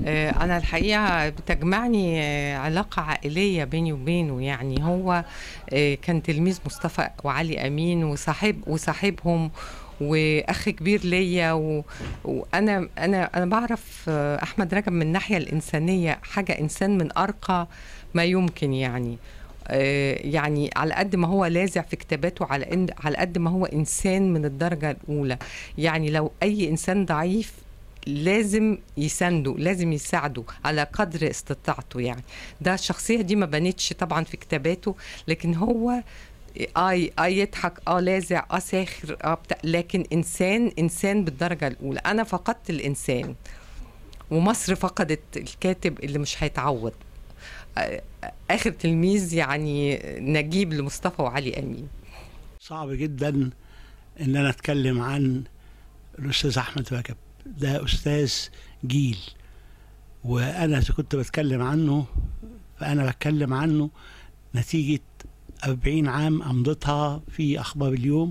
آه، أنا الحقيقة بتجمعني آه، علاقة عائلية بيني وبينه يعني هو آه، كان تلميذ مصطفى وعلي أمين وصاحب وصاحبهم واخ كبير ليا و... وانا انا انا بعرف آه، احمد رجب من الناحيه الانسانيه حاجه انسان من ارقى ما يمكن يعني آه، يعني على قد ما هو لاذع في كتاباته على إن على قد ما هو انسان من الدرجه الاولى يعني لو اي انسان ضعيف لازم يسانده لازم يساعده على قدر استطاعته يعني ده الشخصيه دي ما بانتش طبعا في كتاباته لكن هو اه اه يضحك اه لاذع اه ساخر اه بتاع لكن انسان انسان بالدرجه الاولى انا فقدت الانسان ومصر فقدت الكاتب اللي مش هيتعوض آه، اخر تلميذ يعني نجيب لمصطفى وعلي امين صعب جدا ان انا اتكلم عن الاستاذ احمد رجب ده استاذ جيل وانا إذا كنت بتكلم عنه فانا بتكلم عنه نتيجه أربعين عام أمضتها في أخبار اليوم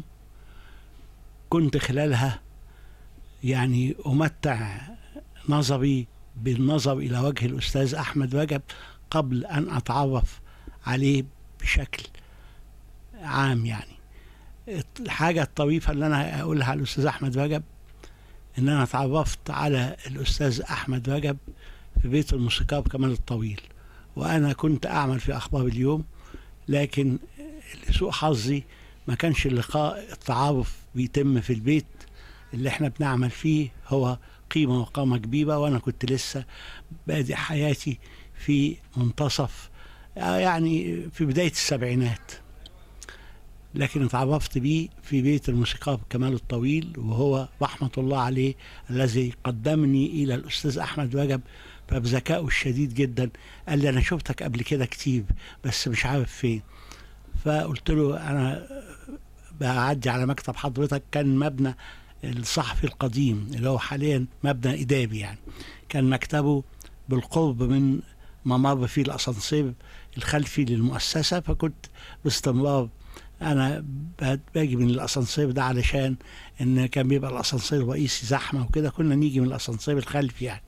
كنت خلالها يعني أمتع نظري بالنظر إلى وجه الأستاذ أحمد رجب قبل أن أتعرف عليه بشكل عام يعني الحاجة الطريفة اللي أنا أقولها على الأستاذ أحمد رجب إن أنا اتعرفت على الأستاذ أحمد رجب في بيت الموسيقار كمال الطويل وأنا كنت أعمل في أخبار اليوم لكن لسوء حظي ما كانش اللقاء التعارف بيتم في البيت اللي احنا بنعمل فيه هو قيمة وقامة كبيرة وأنا كنت لسه بادئ حياتي في منتصف يعني في بداية السبعينات لكن اتعرفت بيه في بيت الموسيقار كمال الطويل وهو رحمة الله عليه الذي قدمني إلى الأستاذ أحمد رجب فبذكائه الشديد جدا قال لي أنا شفتك قبل كده كتير بس مش عارف فين فقلت له أنا بعدي على مكتب حضرتك كان مبنى الصحفي القديم اللي هو حاليا مبنى إداري يعني كان مكتبه بالقرب من ممر فيه الأسانسير الخلفي للمؤسسة فكنت باستمرار انا باجي من الاسانسير ده علشان ان كان بيبقى الاسانسير الرئيسي زحمه وكده كنا نيجي من الاسانسير الخلفي يعني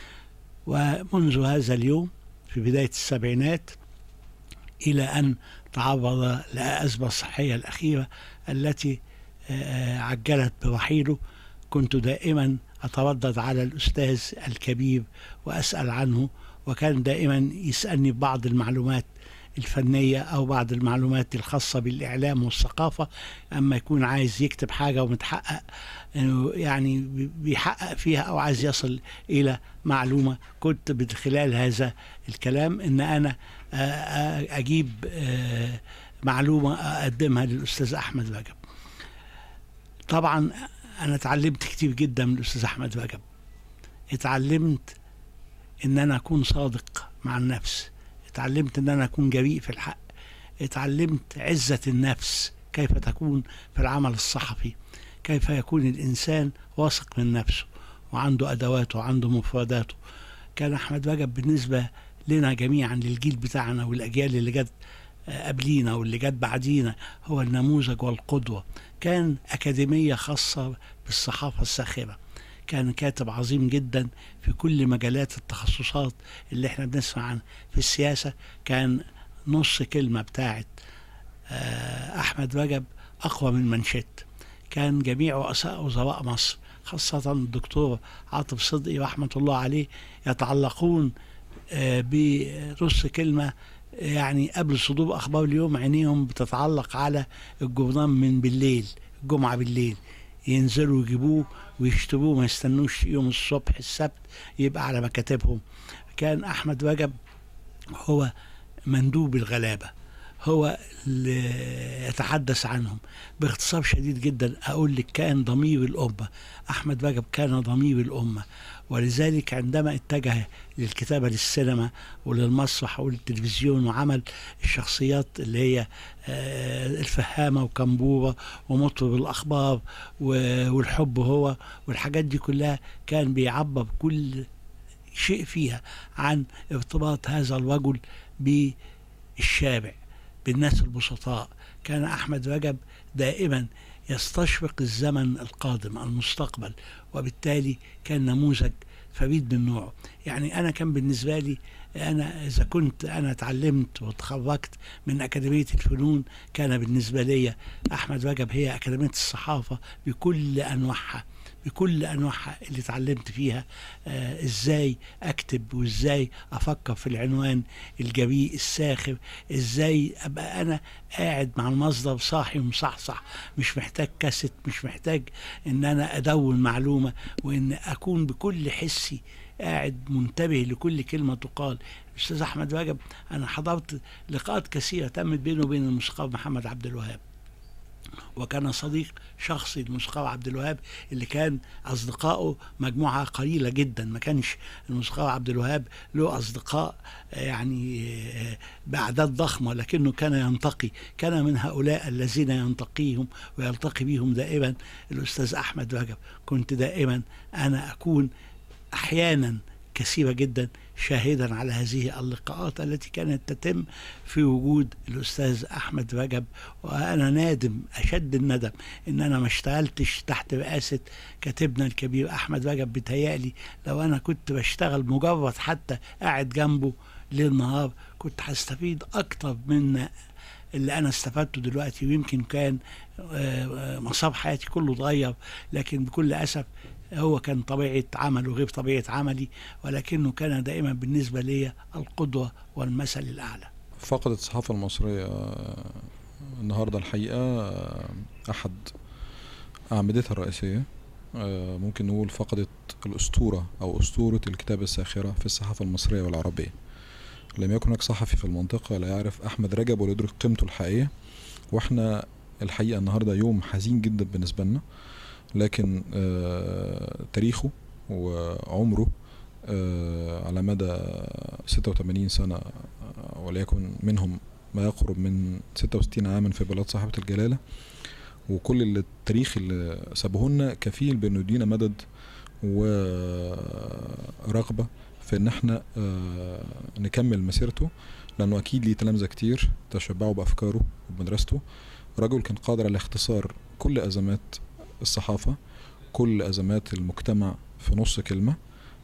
ومنذ هذا اليوم في بدايه السبعينات الى ان تعرض لازمه الصحيه الاخيره التي عجلت برحيله كنت دائما اتردد على الاستاذ الكبير واسال عنه وكان دائما يسالني بعض المعلومات الفنية أو بعض المعلومات الخاصة بالإعلام والثقافة أما يكون عايز يكتب حاجة ومتحقق إنه يعني بيحقق فيها أو عايز يصل إلى معلومة كنت من خلال هذا الكلام إن أنا أجيب معلومة أقدمها للأستاذ أحمد رجب طبعا أنا اتعلمت كتير جدا من الأستاذ أحمد رجب اتعلمت إن أنا أكون صادق مع النفس اتعلمت ان انا اكون جريء في الحق اتعلمت عزة النفس كيف تكون في العمل الصحفي كيف يكون الانسان واثق من نفسه وعنده ادواته وعنده مفرداته كان احمد رجب بالنسبة لنا جميعا للجيل بتاعنا والاجيال اللي جت قبلينا واللي جت بعدينا هو النموذج والقدوة كان أكاديمية خاصة بالصحافة الساخرة كان كاتب عظيم جدا في كل مجالات التخصصات اللي احنا بنسمع عنها في السياسة كان نص كلمة بتاعت أحمد رجب أقوى من منشت كان جميع رؤساء وزراء مصر خاصة الدكتور عاطف صدقي رحمة الله عليه يتعلقون بنص كلمة يعني قبل صدور أخبار اليوم عينيهم بتتعلق على الجورنال من بالليل الجمعة بالليل ينزلوا يجيبوه ويشتروه ما يستنوش يوم الصبح السبت يبقى على مكاتبهم كان أحمد رجب هو مندوب الغلابة هو اللي يتحدث عنهم باختصار شديد جدا أقول لك كان ضمير الأمة أحمد رجب كان ضمير الأمة ولذلك عندما اتجه للكتابة للسينما وللمسرح وللتلفزيون وعمل الشخصيات اللي هي الفهامة وكمبورة ومطرب الأخبار والحب هو والحاجات دي كلها كان بيعبر كل شيء فيها عن ارتباط هذا الرجل بالشارع بالناس البسطاء كان أحمد رجب دائما يستشرق الزمن القادم المستقبل وبالتالي كان نموذج فريد من نوعه يعني انا كان بالنسبه لي انا اذا كنت انا اتعلمت وتخرجت من اكاديميه الفنون كان بالنسبه لي احمد رجب هي اكاديميه الصحافه بكل انواعها بكل انواعها اللي اتعلمت فيها آه ازاي اكتب وازاي افكر في العنوان الجريء الساخر ازاي ابقى انا قاعد مع المصدر صاحي ومصحصح مش محتاج كاسيت مش محتاج ان انا ادون معلومه وان اكون بكل حسي قاعد منتبه لكل كلمة تقال الأستاذ أحمد رجب أنا حضرت لقاءات كثيرة تمت بينه وبين الموسيقار محمد عبد الوهاب وكان صديق شخصي للموسيقار عبد الوهاب اللي كان اصدقائه مجموعه قليله جدا ما كانش الموسيقار عبد الوهاب له اصدقاء يعني باعداد ضخمه لكنه كان ينتقي كان من هؤلاء الذين ينتقيهم ويلتقي بهم دائما الاستاذ احمد رجب كنت دائما انا اكون احيانا كثيره جدا شاهدا على هذه اللقاءات التي كانت تتم في وجود الاستاذ احمد رجب وانا نادم اشد الندم ان انا ما اشتغلتش تحت رئاسه كاتبنا الكبير احمد رجب بتهيألي لو انا كنت بشتغل مجرد حتى قاعد جنبه ليل نهار كنت هستفيد اكتر من اللي انا استفدته دلوقتي ويمكن كان مسار حياتي كله اتغير لكن بكل اسف هو كان طبيعة عمله غير طبيعة عملي ولكنه كان دائما بالنسبة لي القدوة والمثل الأعلى فقدت الصحافة المصرية النهاردة الحقيقة أحد أعمدتها الرئيسية ممكن نقول فقدت الأسطورة أو أسطورة الكتابة الساخرة في الصحافة المصرية والعربية لم يكن هناك صحفي في المنطقة لا يعرف أحمد رجب ولا يدرك قيمته الحقيقية وإحنا الحقيقة النهاردة يوم حزين جدا بالنسبة لنا لكن آه تاريخه وعمره آه على مدى 86 سنة آه وليكن منهم ما يقرب من 66 عاما في بلاد صاحبة الجلالة وكل اللي التاريخ اللي سابه لنا كفيل بانه يدينا مدد ورغبة في ان احنا نكمل مسيرته لانه اكيد ليه تلامذة كتير تشبعوا بافكاره وبمدرسته رجل كان قادر على اختصار كل ازمات الصحافة كل أزمات المجتمع في نص كلمة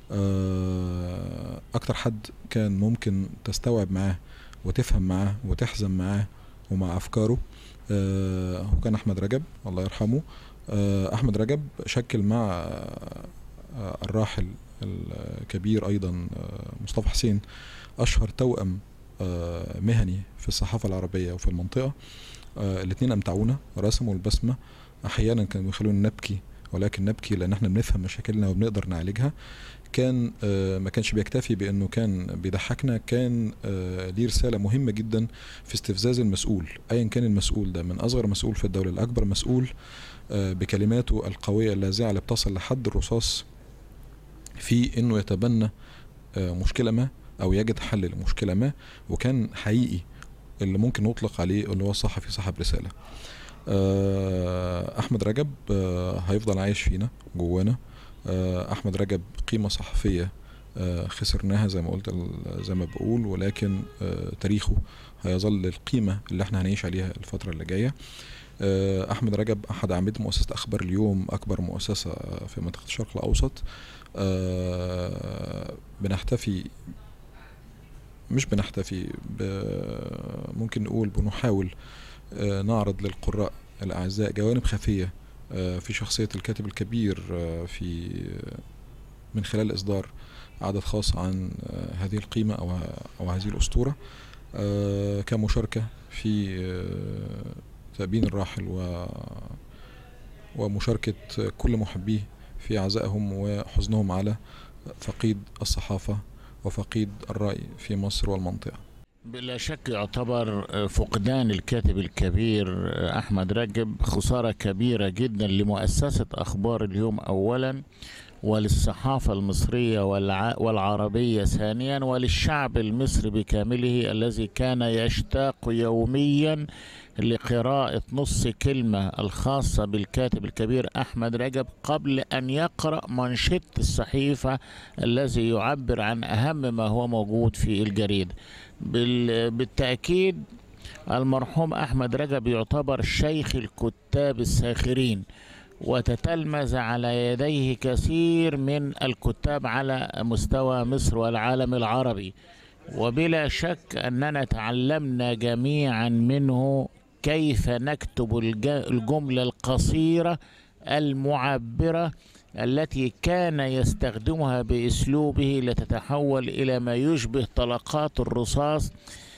أكتر حد كان ممكن تستوعب معاه وتفهم معاه وتحزن معاه ومع أفكاره هو كان أحمد رجب الله يرحمه أحمد رجب شكل مع الراحل الكبير أيضا مصطفى حسين أشهر توأم مهني في الصحافة العربية وفي المنطقة الاثنين أمتعونا رسموا البسمة احيانا كانوا بيخلونا نبكي ولكن نبكي لان احنا بنفهم مشاكلنا وبنقدر نعالجها كان آه ما كانش بيكتفي بانه كان بيضحكنا كان آه ليه رساله مهمه جدا في استفزاز المسؤول ايا كان المسؤول ده من اصغر مسؤول في الدوله لاكبر مسؤول آه بكلماته القويه اللاذعه اللي بتصل لحد الرصاص في انه يتبنى مشكله ما او يجد حل لمشكله ما وكان حقيقي اللي ممكن نطلق عليه اللي هو صحفي صاحب رساله احمد رجب هيفضل عايش فينا جوانا احمد رجب قيمه صحفيه خسرناها زي ما قلت زي ما بقول ولكن تاريخه هيظل القيمه اللي احنا هنعيش عليها الفتره اللي جايه احمد رجب احد اعمده مؤسسه اخبار اليوم اكبر مؤسسه في منطقه الشرق الاوسط بنحتفي مش بنحتفي ممكن نقول بنحاول نعرض للقراء الأعزاء جوانب خفية في شخصية الكاتب الكبير في من خلال إصدار عدد خاص عن هذه القيمة أو أو هذه الأسطورة كمشاركة في تأبين الراحل و ومشاركة كل محبيه في عزائهم وحزنهم على فقيد الصحافة وفقيد الرأي في مصر والمنطقة بلا شك يعتبر فقدان الكاتب الكبير احمد رجب خساره كبيره جدا لمؤسسه اخبار اليوم اولا وللصحافه المصريه والعربيه ثانيا وللشعب المصري بكامله الذي كان يشتاق يوميا لقراءة نص كلمة الخاصة بالكاتب الكبير أحمد رجب قبل أن يقرأ منشط الصحيفة الذي يعبر عن أهم ما هو موجود في الجريدة بالتأكيد المرحوم أحمد رجب يعتبر شيخ الكتاب الساخرين وتتلمذ على يديه كثير من الكتاب على مستوى مصر والعالم العربي وبلا شك أننا تعلمنا جميعا منه كيف نكتب الج- الجملة القصيرة المعبرة التي كان يستخدمها باسلوبه لتتحول الى ما يشبه طلقات الرصاص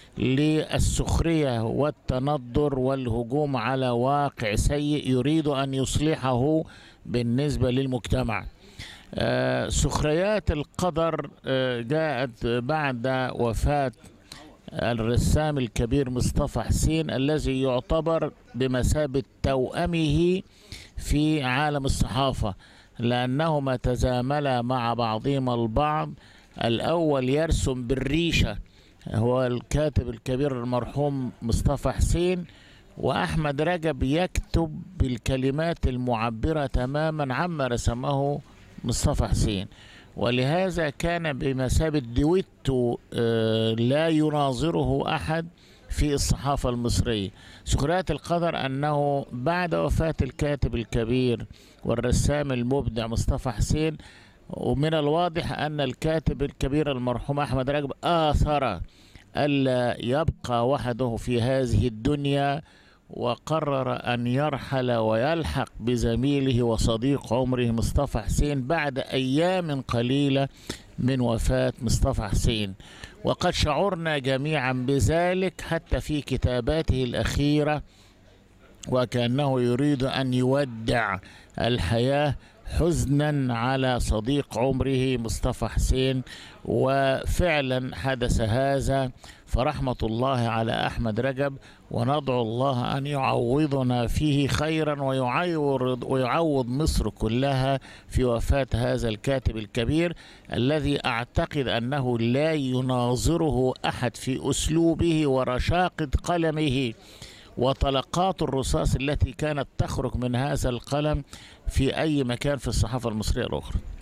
للسخريه والتندر والهجوم على واقع سيء يريد ان يصلحه بالنسبه للمجتمع. آه، سخريات القدر آه، جاءت بعد وفاه الرسام الكبير مصطفى حسين الذي يعتبر بمثابه توأمه في عالم الصحافه لأنهما تزاملا مع بعضهما البعض الأول يرسم بالريشة هو الكاتب الكبير المرحوم مصطفى حسين وأحمد رجب يكتب بالكلمات المعبرة تماما عما رسمه مصطفى حسين ولهذا كان بمثابة دويتو آه، لا يناظره أحد في الصحافة المصرية سخريات القدر أنه بعد وفاة الكاتب الكبير والرسام المبدع مصطفى حسين ومن الواضح أن الكاتب الكبير المرحوم أحمد رجب آثر ألا يبقى وحده في هذه الدنيا وقرر أن يرحل ويلحق بزميله وصديق عمره مصطفى حسين بعد أيام قليلة من وفاة مصطفى حسين وقد شعرنا جميعا بذلك حتى في كتاباته الأخيرة وكأنه يريد أن يودع الحياة حزنا على صديق عمره مصطفى حسين وفعلا حدث هذا فرحمة الله على أحمد رجب وندعو الله أن يعوضنا فيه خيرا ويعوض, ويعوض مصر كلها في وفاة هذا الكاتب الكبير الذي أعتقد أنه لا يناظره أحد في أسلوبه ورشاقة قلمه وطلقات الرصاص التي كانت تخرج من هذا القلم في أي مكان في الصحافة المصرية الأخرى